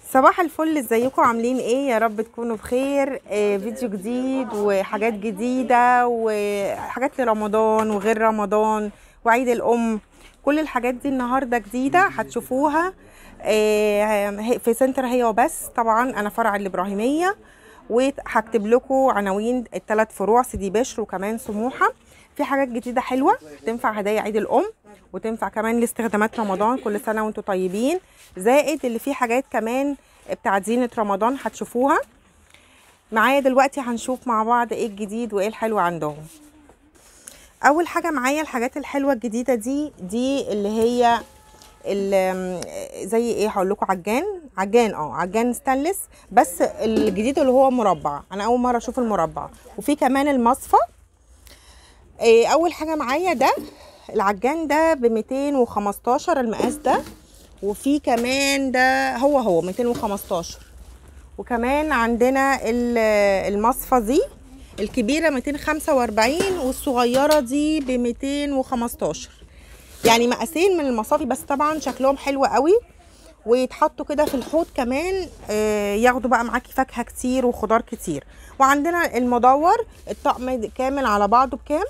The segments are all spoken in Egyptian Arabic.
صباح الفل ازيكم عاملين ايه يا رب تكونوا بخير آه فيديو جديد وحاجات جديدة وحاجات لرمضان وغير رمضان وعيد الام كل الحاجات دي النهاردة جديدة هتشوفوها آه في سنتر هي وبس طبعا انا فرع الابراهيمية وهكتب لكم عناوين الثلاث فروع سيدي بشر وكمان سموحة في حاجات جديدة حلوة تنفع هدايا عيد الام وتنفع كمان لاستخدامات رمضان كل سنه وانتم طيبين زائد اللي فيه حاجات كمان بتاعت زينه رمضان هتشوفوها معايا دلوقتي هنشوف مع بعض ايه الجديد وايه الحلو عندهم اول حاجه معايا الحاجات الحلوه الجديده دي دي اللي هي اللي زي ايه هقول لكم عجان عجان اه عجان ستانلس بس الجديد اللي هو مربع انا اول مره اشوف المربع وفي كمان المصفى إيه اول حاجه معايا ده العجان ده ب 215 المقاس ده وفي كمان ده هو هو 215 وكمان عندنا المصفى دي الكبيرة 245 والصغيرة دي ب 215 يعني مقاسين من المصافي بس طبعا شكلهم حلو قوي ويتحطوا كده في الحوض كمان ياخدوا بقى معاكي فاكهة كتير وخضار كتير وعندنا المدور الطقم كامل على بعضه بكام؟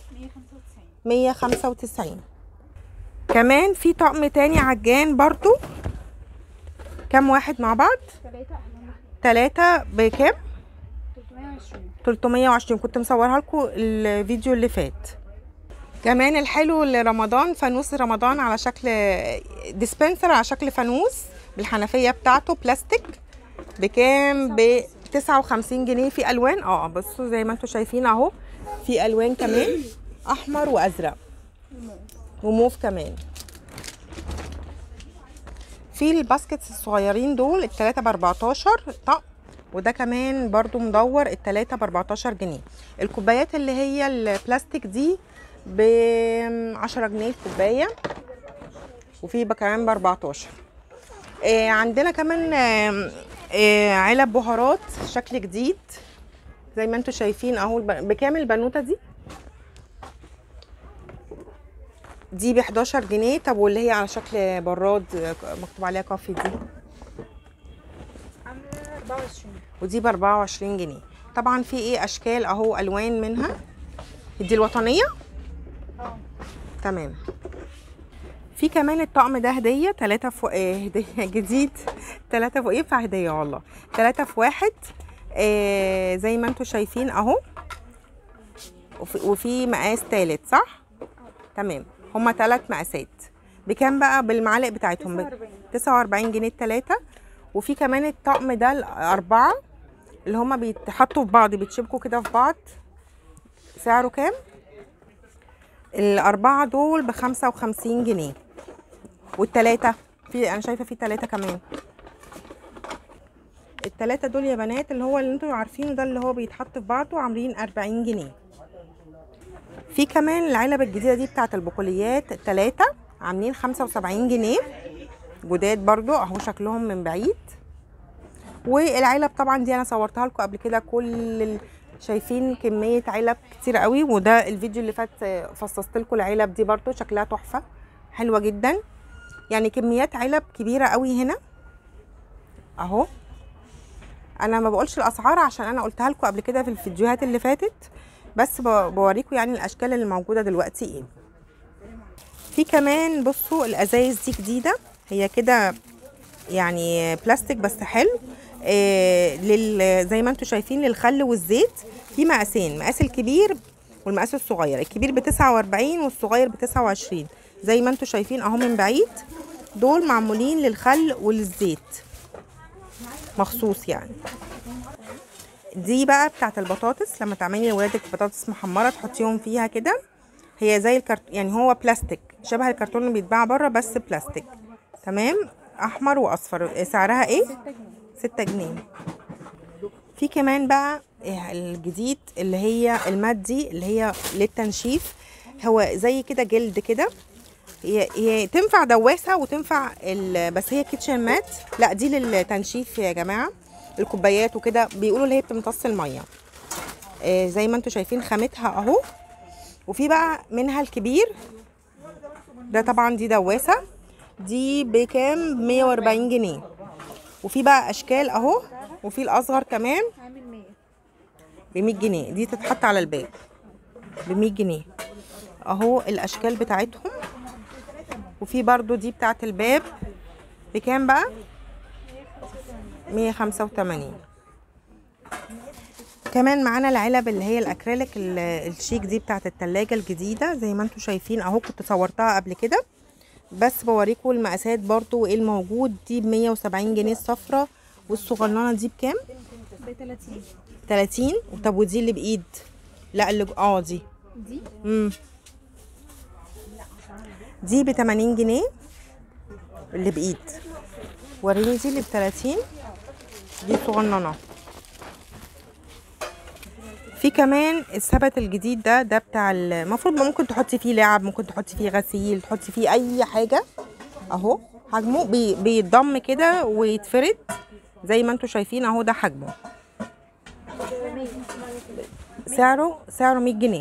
195 كمان في طقم تاني عجان برضو كام واحد مع بعض تلاتة بكام 320 320 كنت مصورها لكم الفيديو اللي فات كمان الحلو لرمضان فانوس رمضان على شكل ديسبنسر على شكل فانوس بالحنفية بتاعته بلاستيك بكام ب 59 جنيه في الوان اه بصوا زي ما انتم شايفين اهو في الوان كمان احمر وازرق وموف كمان في الباسكتس الصغيرين دول التلاتة ب 14 طقم وده كمان برضو مدور التلاتة ب 14 جنيه الكوبايات اللي هي البلاستيك دي ب 10 جنيه الكوبايه وفي كمان ب 14 آه عندنا كمان آه آه علب بهارات شكل جديد زي ما انتم شايفين اهو بكام البنوته دي دي ب 11 جنيه طب واللي هي على شكل براد مكتوب عليها كافي دي عامله 24 ودي ب 24 جنيه طبعا في ايه اشكال اهو الوان منها دي الوطنيه اه تمام في كمان الطقم ده هديه ثلاثة فوق آه هديه جديد ثلاثة فوق ينفع هديه والله ثلاثة في واحد آه زي ما انتم شايفين اهو وفي, وفي مقاس ثالث صح تمام هما ثلاث مقاسات بكام بقى بالمعالق بتاعتهم ب 49 49 جنيه الثلاثه وفي كمان الطقم ده الاربعه اللي هما بيتحطوا في بعض بيتشبكوا كده في بعض سعره كام الاربعه دول ب 55 جنيه والتلاته في انا شايفه في تلاته كمان التلاته دول يا بنات اللي هو اللي انتوا عارفينه ده اللي هو بيتحط في بعضه عاملين 40 جنيه في كمان العلب الجديده دي بتاعت البقوليات التلاته عاملين 75 جنيه جداد برضو اهو شكلهم من بعيد والعلب طبعا دي انا صورتها لكم قبل كده كل ال... شايفين كميه علب كتير قوي وده الفيديو اللي فات فصصت لكم العلب دي برضو شكلها تحفه حلوه جدا يعني كميات علب كبيره قوي هنا اهو انا ما بقولش الاسعار عشان انا قلتها لكم قبل كده في الفيديوهات اللي فاتت بس بوريكم يعني الاشكال اللي موجوده دلوقتي ايه في كمان بصوا الازايز دي جديده هي كده يعني بلاستيك بس حلو آه لل زي ما انتم شايفين للخل والزيت في مقاسين مقاس الكبير والمقاس الصغير الكبير ب 49 والصغير ب 29 زي ما انتم شايفين اهو من بعيد دول معمولين للخل وللزيت مخصوص يعني دي بقى بتاعت البطاطس لما تعملي لولادك بطاطس محمره تحطيهم فيها كده هي زي الكرتون يعني هو بلاستيك شبه الكرتون اللي بيتباع بره بس بلاستيك تمام احمر واصفر سعرها ايه 6 جنيه 6 جنيه في كمان بقى الجديد اللي هي المادي اللي هي للتنشيف هو زي كده جلد كده هي هي تنفع دواسه وتنفع ال... بس هي كيتشن مات لا دي للتنشيف يا جماعه الكوبايات وكده بيقولوا اللي هي بتمتص الميه آه زي ما انتم شايفين خامتها اهو وفي بقى منها الكبير ده طبعا دي دواسه دي بكام 140 جنيه وفي بقى اشكال اهو وفي الاصغر كمان عامل 100 ب 100 جنيه دي تتحط على الباب ب 100 جنيه اهو الاشكال بتاعتهم وفي برضو دي بتاعت الباب بكام بقى 185 كمان معانا العلب اللي هي الاكريليك ال- الشيك دي بتاعت التلاجة الجديدة زي ما انتم شايفين اهو كنت صورتها قبل كده بس بوريكم المقاسات برضو وايه الموجود دي ب 170 جنيه الصفرة والصغننة دي بكام ب 30 30 طب ودي اللي بايد لا اللي اه دي دي امم دي ب 80 جنيه اللي بايد وريني دي اللي ب 30 دي صغننه في كمان السبت الجديد ده ده بتاع ال- المفروض ممكن تحطي فيه لعب ممكن تحطي فيه غسيل تحطي فيه اي حاجه اهو حجمه بي- بيتضم كده ويتفرد زي ما انتم شايفين اهو ده حجمه سعره سعره 100 جنيه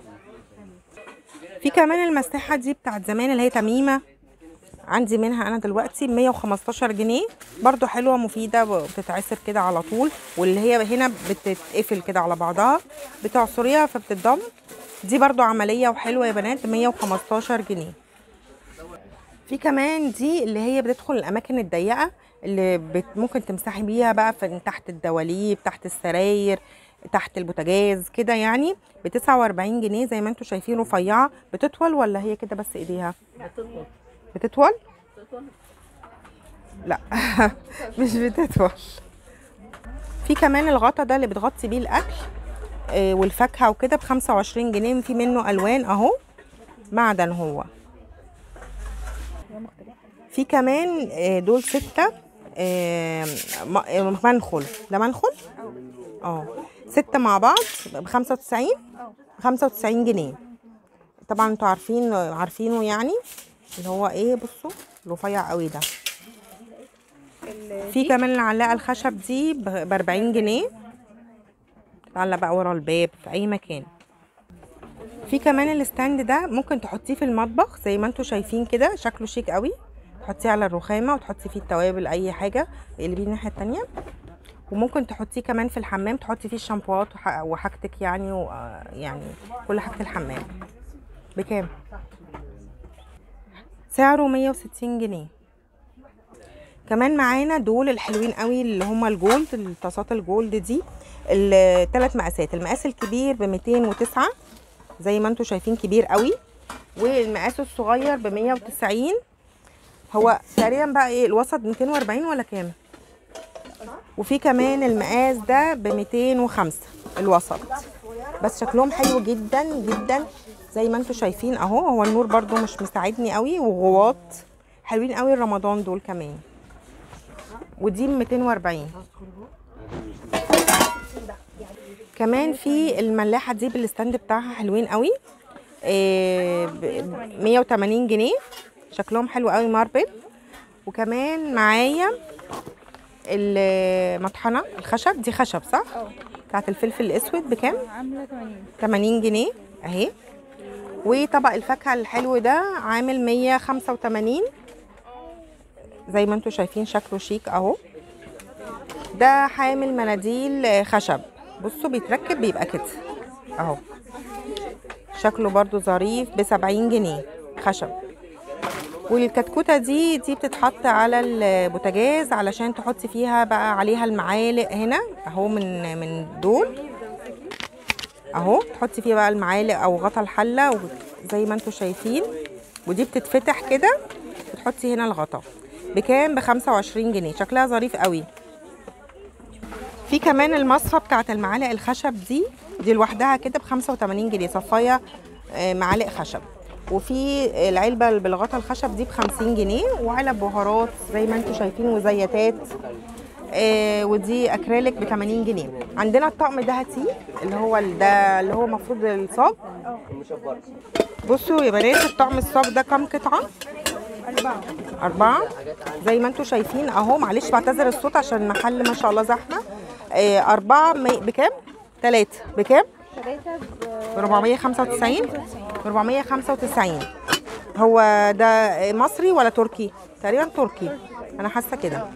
في كمان المساحة دي بتاعت زمان اللي هي تميمة عندي منها انا دلوقتي 115 جنيه برضو حلوة مفيدة وبتتعصر كده على طول واللي هي هنا بتتقفل كده على بعضها بتعصريها فبتتضم دي برضو عملية وحلوة يا بنات 115 جنيه في كمان دي اللي هي بتدخل الاماكن الضيقه اللي بت ممكن تمسحي بيها بقى في تحت الدواليب تحت السراير تحت البوتاجاز كده يعني ب 49 جنيه زي ما انتم شايفين رفيعه بتطول ولا هي كده بس ايديها بتطول لا مش بتطول في كمان الغطا ده اللي بتغطي بيه الاكل آه، والفاكهه وكده ب 25 جنيه في منه الوان اهو معدن هو في كمان آه، دول ستة آه، م- آه، منخل ده منخل اه ستة مع بعض ب 95 خمسة وتسعين جنيه طبعا انتوا عارفين عارفينه يعني اللي هو ايه بصوا رفيع قوي ده في كمان العلاقة الخشب دي ب 40 جنيه تتعلق بقى ورا الباب في اي مكان في كمان الستاند ده ممكن تحطيه في المطبخ زي ما انتوا شايفين كده شكله شيك قوي تحطيه على الرخامه وتحطي فيه التوابل اي حاجه اقلبيه الناحيه التانية وممكن تحطيه كمان في الحمام تحطي فيه الشامبوات وح- وحاجتك يعني و... يعني كل حاجه الحمام بكام سعره 160 جنيه كمان معانا دول الحلوين قوي اللي هما الجولد الطاسات الجولد دي الثلاث مقاسات المقاس الكبير ب 209 زي ما انتم شايفين كبير قوي والمقاس الصغير ب 190 هو تقريبا بقى ايه الوسط 240 ولا كام وفي كمان المقاس ده ب 205 الوسط بس شكلهم حلو جدا جدا زي ما انتم شايفين اهو هو النور برضو مش مساعدني قوي وغواط حلوين قوي رمضان دول كمان ودي ب 240 كمان في الملاحه دي بالستاند بتاعها حلوين قوي إيه ب 180 جنيه شكلهم حلو قوي ماربل وكمان معايا المطحنه الخشب دي خشب صح اه بتاعت الفلفل الاسود بكام عامله 80 80 جنيه اهي وطبق الفاكهه الحلو ده عامل 185 زي ما انتم شايفين شكله شيك اهو ده حامل مناديل خشب بصوا بيتركب بيبقى كده اهو شكله برضو ظريف ب 70 جنيه خشب والكتكوته دي دي بتتحط على البوتاجاز علشان تحطي فيها بقى عليها المعالق هنا اهو من من دول اهو تحطي فيها بقى المعالق او غطا الحله زي ما انتم شايفين ودي بتتفتح كده بتحطي هنا الغطا بكام ب 25 جنيه شكلها ظريف قوي في كمان المصفى بتاعت المعالق الخشب دي دي لوحدها كده ب 85 جنيه صفايه آه، معالق خشب وفي العلبه اللي بالغطا الخشب دي ب 50 جنيه وعلب بهارات زي ما انتم شايفين وزيتات آه ودي اكريليك ب 80 جنيه عندنا الطقم ده هاتيه اللي هو ال- ده اللي هو المفروض الصاج بصوا يا بنات الطقم الصاج ده كام قطعه أربعة أربعة زي ما انتم شايفين أهو معلش بعتذر الصوت عشان المحل ما شاء الله زحمة آه، أربعة مي- بكام؟ تلاتة بكام؟ ثلاثة ب ب 495 ب 495 هو ده مصري ولا تركي؟ تقريبا تركي أنا حاسة كده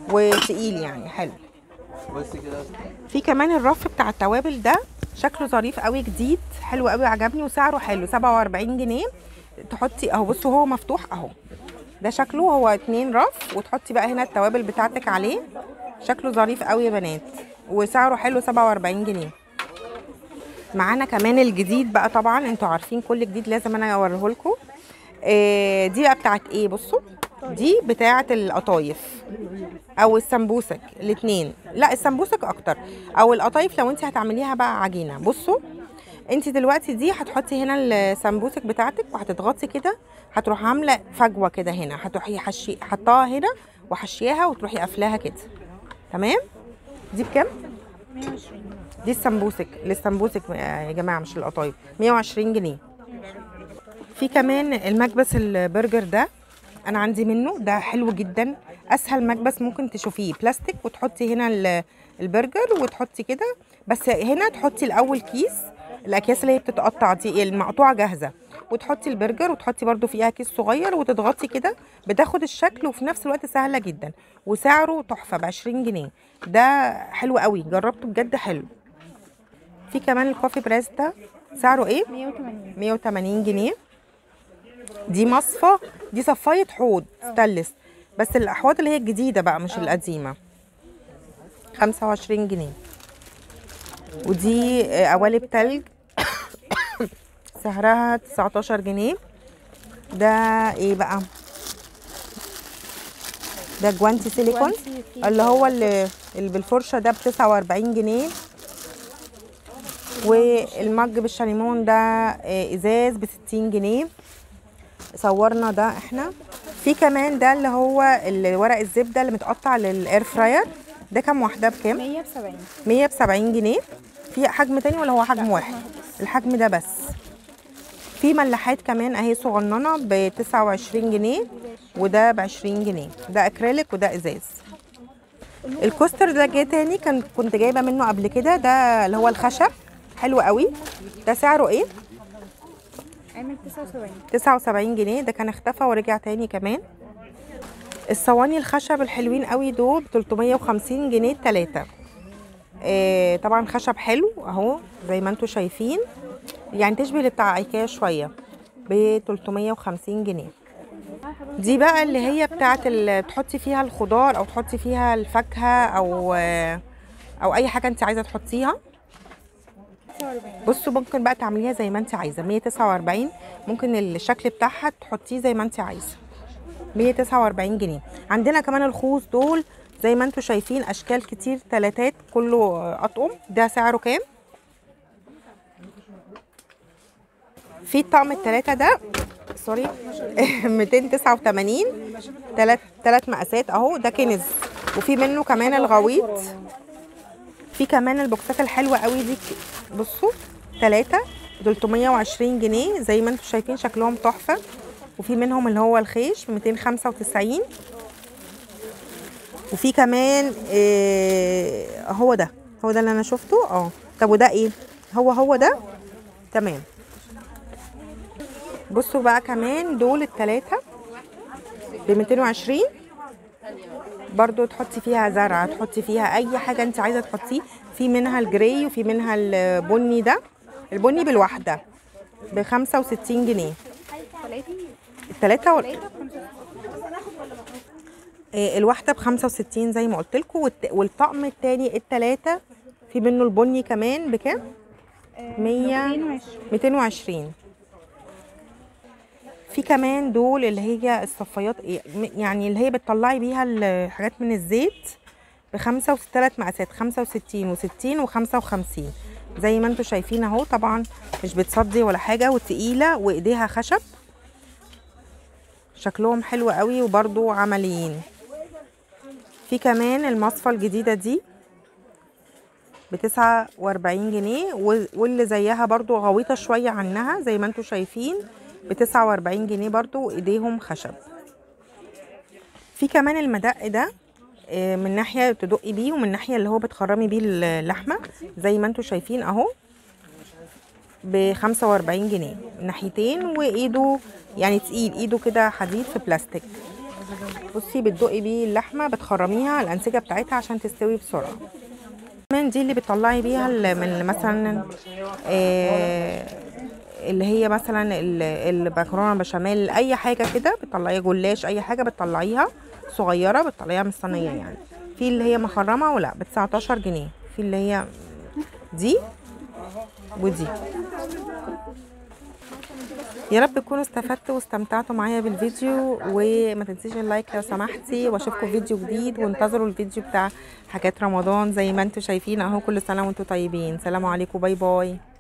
وتقيل يعني حلو بس كده في كمان الرف بتاع التوابل ده شكله ظريف قوي جديد حلو قوي عجبني وسعره حلو 47 جنيه تحطي اهو بصوا هو مفتوح اهو ده شكله هو اتنين رف وتحطي بقى هنا التوابل بتاعتك عليه شكله ظريف قوي يا بنات وسعره حلو 47 جنيه معانا كمان الجديد بقى طبعا انتوا عارفين كل جديد لازم انا اوريه لكم آه دي بقى بتاعت ايه بصوا دي بتاعت القطايف او السمبوسك الاثنين لا السمبوسك اكتر او القطايف لو انت هتعمليها بقى عجينه بصوا انت دلوقتي دي هتحطي هنا السمبوسك بتاعتك وهتضغطي كده هتروح عامله فجوه كده هنا هتروحي حشي حطاها هنا وحشياها وتروحي قافلاها كده تمام دي بكام 120 دي السمبوسك للسمبوسك يا جماعه مش القطايف 120 جنيه في كمان المكبس البرجر ده انا عندي منه ده حلو جدا اسهل مكبس ممكن تشوفيه بلاستيك وتحطي هنا ال- البرجر وتحطي كده بس هنا تحطي الاول كيس الاكياس اللي هي بتتقطع دي المقطوعه جاهزه وتحطي البرجر وتحطي برده فيها كيس صغير وتضغطي كده بتاخد الشكل وفي نفس الوقت سهله جدا وسعره تحفه ب 20 جنيه ده حلو قوي جربته بجد حلو في كمان الكوفي بريس ده سعره ايه 180 180 جنيه دي مصفى دي صفايه حوض ستانلس بس الاحواض اللي هي الجديده بقى مش القديمه 25 جنيه ودي آه، قوالب تلج سعرها 19 جنيه ده ايه بقى ده جوانتي سيليكون جوانتي فيه اللي هو اللي, اللي بالفرشه ده ب 49 جنيه والمج بالشاليمون ده آه، ازاز ب 60 جنيه صورنا ده احنا في كمان ده اللي هو اللي ورق الزبده اللي متقطع للاير فراير ده كام واحده بكام 170 100 ب 70 جنيه في حجم تاني ولا هو حجم واحد الحجم ده بس في ملاحات كمان اهي صغننه ب 29 جنيه وده ب 20 جنيه ده اكريليك وده ازاز الكوستر ده جه تاني كان كنت جايبه منه قبل كده ده اللي هو الخشب حلو قوي ده سعره ايه عامل 79 79 جنيه ده كان اختفى ورجع تاني كمان الصواني الخشب الحلوين قوي دول ب 350 جنيه التلاتة آه طبعا خشب حلو اهو زي ما انتم شايفين يعني تشبه اللي بتاع ايكيا شويه ب 350 جنيه دي بقى اللي هي بتاعت اللي تحطي فيها الخضار او تحطي فيها الفاكهه او آه، او اي حاجه انت عايزه تحطيها 49 بصوا ممكن بقى تعمليها زي ما انت عايزه 149 ممكن الشكل بتاعها تحطيه زي ما انت عايزه 149 جنيه عندنا كمان الخوص دول زي ما انتم شايفين اشكال كتير تلاتات كله اطقم ده سعره كام في الطقم التلاتة ده سوري 289 تلات تلات مقاسات اهو ده كنز وفي منه كمان الغويط في كمان البوكسات الحلوه قوي دي ك- بصوا ثلاثة 320 جنيه زي ما انتم شايفين شكلهم تحفه وفي منهم اللي هو الخيش ب 295 وفي كمان إيه هو ده هو ده اللي انا شفته اه طب وده ايه هو هو ده تمام بصوا بقى كمان دول الثلاثه ب 220 برضو تحطي فيها زرع تحطي فيها اي حاجه انت عايزه تحطيه في منها الجراي وفي منها البني ده البني بالواحده ب 65 جنيه التلاتة وال... آه، الواحدة ب 65 زي ما قلت لكم والت... والطقم التاني التلاتة في منه البني كمان بكام؟ 100 220 220 في كمان دول اللي هي الصفايات إيه، م- يعني اللي هي بتطلعي بيها الحاجات من الزيت بخمسة وثلاث مقاسات خمسة وستين وستين وخمسة وخمسين زي ما انتوا شايفين اهو طبعا مش بتصدي ولا حاجة وتقيلة وايديها خشب شكلهم حلو قوي وبرضو عمليين في كمان المصفى الجديدة دي بتسعة واربعين جنيه و- واللي زيها برضو غويطة شوية عنها زي ما انتوا شايفين بتسعة واربعين جنيه برضو وايديهم خشب في كمان المدق ده آه، من ناحية تدقي بيه ومن ناحية اللي هو بتخرمي بيه اللحمة زي ما انتوا شايفين اهو ب 45 جنيه ناحيتين وايده يعني تقيل ايده كده حديد في بلاستيك بصي بتدقي بيه اللحمه بتخرميها الانسجه بتاعتها عشان تستوي بسرعه كمان دي اللي بتطلعي بيها ال- من مثلا آه، اللي هي مثلا ال- المكرونه بشاميل اي حاجه كده بتطلعيها جلاش اي حاجه بتطلعيها صغيره بتطلعيها من الصينيه يعني في اللي هي مخرمه ولا ب 19 جنيه في اللي هي دي ودي يا رب تكونوا استفدتوا واستمتعتوا معايا بالفيديو وما تنسيش اللايك لو سمحتي واشوفكم فيديو جديد وانتظروا الفيديو بتاع حاجات رمضان زي ما انتم شايفين اهو كل سنه وانتم طيبين سلام عليكم باي باي